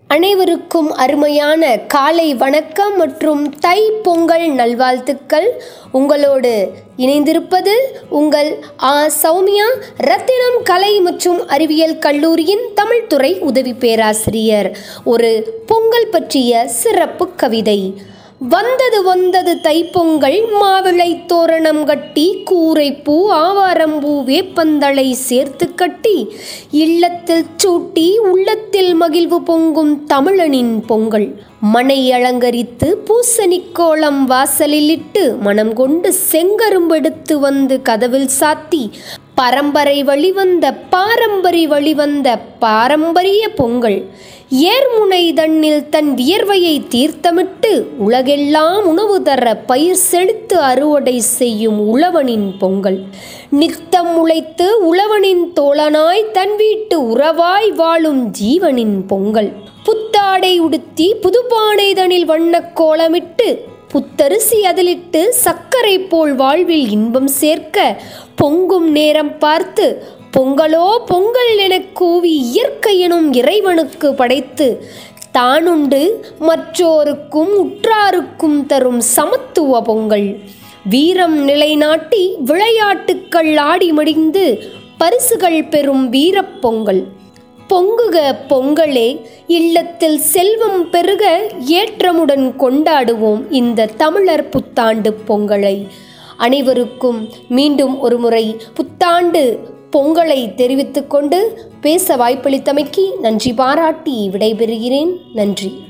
அனைவருக்கும் அருமையான காலை வணக்கம் மற்றும் தை பொங்கல் நல்வாழ்த்துக்கள் உங்களோடு இணைந்திருப்பது உங்கள் ஆ சௌமியா ரத்தினம் கலை மற்றும் அறிவியல் கல்லூரியின் தமிழ்துறை உதவி பேராசிரியர் ஒரு பொங்கல் பற்றிய சிறப்பு கவிதை வந்தது வந்தது தைப்பொங்கல் மாவிளை தோரணம் கட்டி கூரைப்பூ ஆவாரம்பூ வேப்பந்தளை சேர்த்து கட்டி இல்லத்தில் சூட்டி உள்ளத்தில் மகிழ்வு பொங்கும் தமிழனின் பொங்கல் மனை அலங்கரித்து பூசணிக்கோளம் வாசலில் இட்டு மனம் கொண்டு செங்கரும்பெடுத்து வந்து கதவில் சாத்தி பரம்பரை வழிவந்த பாரம்பரிய வழிவந்த பாரம்பரிய பொங்கல் ஏர்முனை தன்னில் தன் வியர்வையை தீர்த்தமிட்டு உலகெல்லாம் உணவு தர பயிர் செழித்து அறுவடை செய்யும் உழவனின் பொங்கல் நித்தம் உழைத்து உழவனின் தோழனாய் தன் வீட்டு உறவாய் வாழும் ஜீவனின் பொங்கல் புத்தாடை உடுத்தி புதுப்பானை தனில் வண்ணக் கோலமிட்டு புத்தரிசி அதிலிட்டு சர்க்கரை போல் வாழ்வில் இன்பம் சேர்க்க பொங்கும் நேரம் பார்த்து பொங்கலோ பொங்கல் எனக் கூவி இயற்கை எனும் இறைவனுக்கு படைத்து தானுண்டு மற்றோருக்கும் உற்றாருக்கும் தரும் சமத்துவ பொங்கல் வீரம் நிலைநாட்டி விளையாட்டுக்கள் ஆடி மடிந்து பரிசுகள் பெறும் வீரப்பொங்கல் பொங்குக பொங்கலே இல்லத்தில் செல்வம் பெருக ஏற்றமுடன் கொண்டாடுவோம் இந்த தமிழர் புத்தாண்டு பொங்கலை அனைவருக்கும் மீண்டும் ஒருமுறை புத்தாண்டு பொங்கலை தெரிவித்துக்கொண்டு பேச வாய்ப்பளித்தமைக்கு நன்றி பாராட்டி விடைபெறுகிறேன் நன்றி